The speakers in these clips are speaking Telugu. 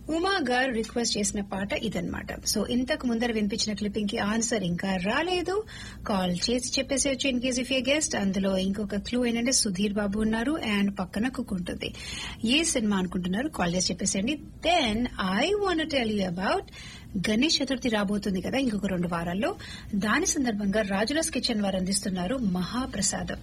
ఉమా గారు రిక్వెస్ట్ చేసిన పాట ఇదన్నమాట సో ఇంతకు ముందర వినిపించిన క్లిప్పింగ్ కి ఆన్సర్ ఇంకా రాలేదు కాల్ చేసి చెప్పేసేయచ్చు in case if a guest అందులో ఇంకొక క్లూ ఏంటంటే సుధీర్ బాబు ఉన్నారు అండ్ పక్కన కుక్ ఉంటుంది ఏ సినిమా అనుకుంటున్నారు కాల్ చేసి చెప్పేసేయండి then I want tell you about Ganesh Chaturthi రాబోతుంది కదా ఇంకొక రెండు వారాల్లో దాని సందర్భంగా రాజులస్ కిచెన్ వారు అందిస్తున్నారు మహాప్రసాదం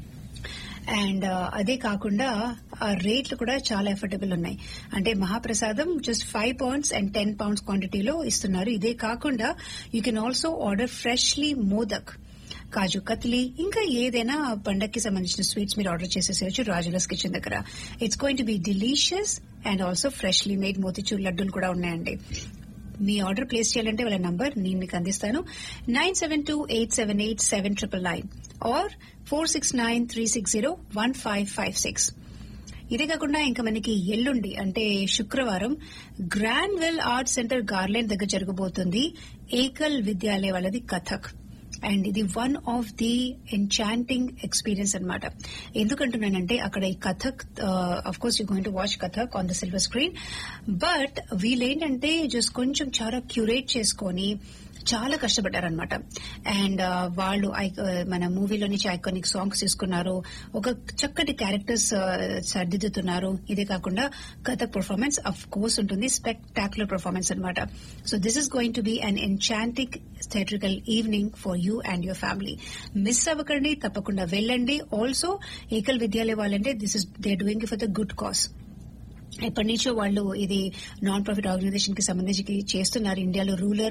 అండ్ అదే కాకుండా ఆ రేట్లు కూడా చాలా ఎఫర్టబుల్ ఉన్నాయి అంటే మహాప్రసాదం just five pounds and ten pounds క్వాంటిటీలో ఇస్తున్నారు ఇదే కాకుండా you can also order freshly modak kaju katli ఇంకా ఏదైనా పండక్కి సంబంధించిన స్వీట్స్ మీరు ఆర్డర్ చేసేసేయచ్చు రాజులస్ కిచెన్ దగ్గర it's going to be delicious and also freshly made motichoor లడ్డూలు కూడా ఉన్నాయండి మీ ఆర్డర్ ప్లేస్ చేయాలంటే వాళ్ళ నంబర్ నేను మీకు అందిస్తాను nine seven two eight seven eight seven triple nine or four six nine three six zero one five five six ఇదే కాకుండా ఇంకా మనకి ఎల్లుండి అంటే శుక్రవారం Granville art centre Garland దగ్గర జరగబోతుంది ఏకల్ విద్యాలయ వాళ్ళది కథక్ అండ్ ఇది one of the enchanting experience అనమాట ఎందుకంటున్నానంటే అక్కడ ఈ Kathak of course you going to watch Kathak on the silver screen but వీళ్ళేంటంటే జస్ట్ కొంచెం చాలా క్యూరేట్ చేసుకొని చాలా కష్టపడ్డారనమాట అండ్ వాళ్ళు మన మూవీలో నుంచి ఐకానిక్ సాంగ్స్ తీసుకున్నారు ఒక చక్కటి క్యారెక్టర్స్ సర్దిద్దుతున్నారు ఇదే కాకుండా కథక్ పర్ఫార్మెన్స్ అఫ్ కోర్స్ ఉంటుంది స్పెక్టాక్యులర్ పర్ఫార్మెన్స్ అనమాట so this is going to be an enchanting theatrical evening for you and your family miss అవ్వకండి తప్పకుండా వెళ్ళండి ఆల్సో ఏకల్ విద్యాలయ వాళ్ళంటే this is they doing for the good cause ఎప్పటి నుంచో వాళ్ళు ఇది నాన్ ప్రాఫిట్ ఆర్గనైజేషన్ కి సంబంధించి చేస్తున్నారు ఇండియాలో రూరల్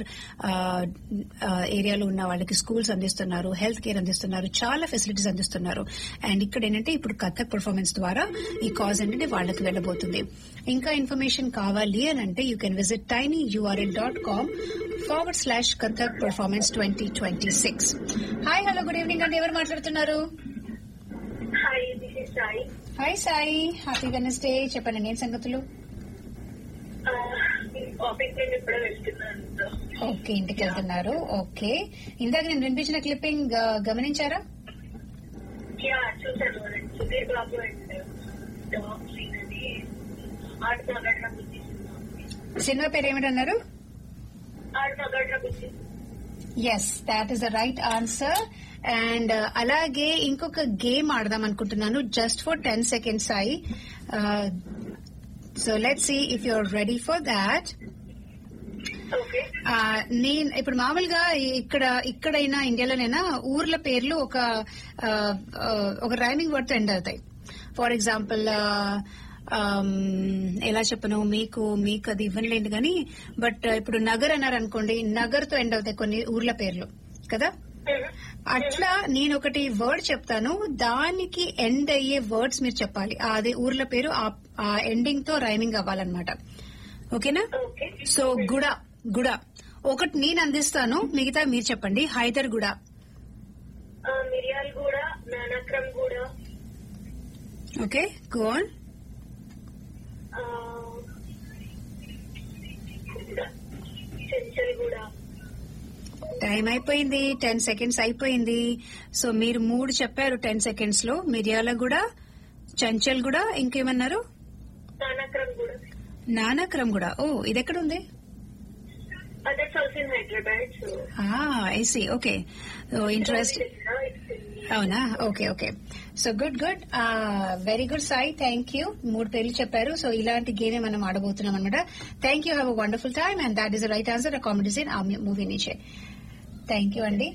ఏరియాలో ఉన్న వాళ్ళకి స్కూల్స్ అందిస్తున్నారు హెల్త్ కేర్ అందిస్తున్నారు చాలా ఫెసిలిటీస్ అందిస్తున్నారు అండ్ ఇక్కడ ఏంటంటే ఇప్పుడు కథక్ పర్ఫార్మెన్స్ ద్వారా ఈ కాజ్ ఏంటంటే వాళ్ళకి వెళ్ళబోతుంది ఇంకా ఇన్ఫర్మేషన్ కావాలి అని అంటే you can visit tiny URL dot com forward slash Kathak performance twenty twenty six hi hello good evening అండి ఎవరు మాట్లాడుతున్నారు hi this is Sai hi Sai happy Wednesday చెప్పండి నేను సంగతులు ఆఫీస్ నేను ఇప్పుడే వెళ్తున్నాను ఓకే ఇంటికి వెళ్తున్నారు ఓకే ఇందాక నేను వినిపించిన క్లిప్పింగ్ గమనించారా యా చూసాను Sudheer Babu and dog scene అని ఆడు మగడ్ర బుద్ధి సినిమా పేరు ఏమిటన్నారు ఆడు మగడ్ర బుద్ధి yes that is the right answer and అలాగే ఇంకొక గేమ్ ఆడదాం అనుకుంటున్నాను జస్ట్ ఫర్ టెన్ సెకండ్స్ అయి so let see if you're ready for that okay నేను ఇప్పుడు మామూలుగా ఇక్కడ ఇక్కడైనా ఇండియాలోనైనా ఊర్ల పేర్లు ఒక ఆ, ఆ, ఒక రైమింగ్ వర్డ్ తో ఎండ్ అవుతాయి ఫర్ ఎగ్జాంపుల్ ఎలా చెప్పను మీకు మీకు అది ఇవ్వలేండి కానీ బట్ ఇప్పుడు నగర్ అన్నారు అనుకోండి నగర్ తో ఎండ్ అవుతాయి కొన్ని ఊర్ల పేర్లు కదా అట్లా నేను ఒకటి వర్డ్ చెప్తాను దానికి ఎండ్ అయ్యే వర్డ్స్ మీరు చెప్పాలి అదే ఊర్ల పేరు ఆ- ఆ ఎండింగ్ తో రైమింగ్ అవ్వాలన్నమాట ఓకేనా ఓకే సో గుడ గుడ ఒకటి నేను అందిస్తాను మిగతా మీరు చెప్పండి హైదర్ గుడ మిరియాల్ కూడా నానక్రమ్ కూడా ఓకే గోన్ చెంచల్ కూడా టైం అయిపోయింది టెన్ సెకండ్స్ అయిపోయింది సో మీరు మూడు చెప్పారు టెన్ సెకండ్స్ లో మిర్యాల కూడా చంచల్ కూడా ఇంకేమన్నారు నానక్రమ్ కూడా నానాక్రమ్ కూడా ఓ ఇది ఎక్కడ ఉంది that's also in Hyderabad so I see okay interest అవునా okay okay so good good very good Sai thank you మూడు పేర్లు చెప్పారు సో ఇలాంటి గేమే మనం ఆడబోతున్నాం అనమాట thank you have a wonderful time and that is right answer comedy scene ఆ మూవీ నుంచే థ్యాంక్ యూ అండి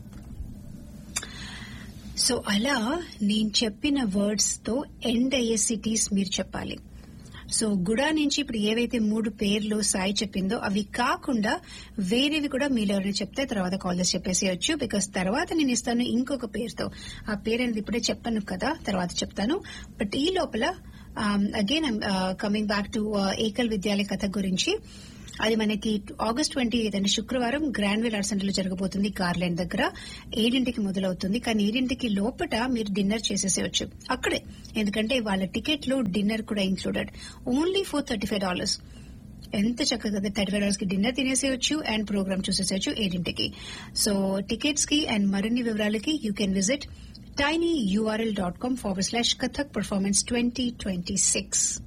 సో అలా నేను చెప్పిన వర్డ్స్ తో ఎండ్ అయ్యే సిటీస్ మీరు చెప్పాలి సో గుడా నుంచి ఇప్పుడు ఏవైతే మూడు పేర్లు సాయి చెప్పిందో అవి కాకుండా వేరేవి కూడా మీలో ఎవరైనా చెప్తే తర్వాత కాల్ చేసి చెప్పేసేయచ్చు బికాస్ తర్వాత నేను ఇస్తాను ఇంకొక పేరుతో ఆ పేరు అనేది ఇప్పుడే చెప్పాను కదా తర్వాత చెప్తాను బట్ ఈ లోపల again coming back to Ekal Vidyalaya కథ గురించి అది మనకి ఆగస్ట్ ట్వంటీ అంటే శుక్రవారం గ్రాండ్ వేల్ ఆర్ట్ సెంటర్ లో జరగబోతుంది గార్లెండ్ దగ్గర ఏడింటికి మొదలవుతుంది కానీ ఏడింటికి లోపట మీరు డిన్నర్ చేసేసేయచ్చు అక్కడే ఎందుకంటే వాళ్ళ టికెట్ లో డిన్నర్ కూడా included only four thirty five dollars ఎంత చక్కగా థర్టీ ఫైవ్ డాలర్స్ కి డిన్నర్ తినేసేయచ్చు అండ్ ప్రోగ్రామ్ చూసేసేయచ్చు ఏడింటికి సో టికెట్స్ కి అండ్ మరిన్ని వివరాలకి you can visit tinyurl.com forward slash Kathak Performance 2026.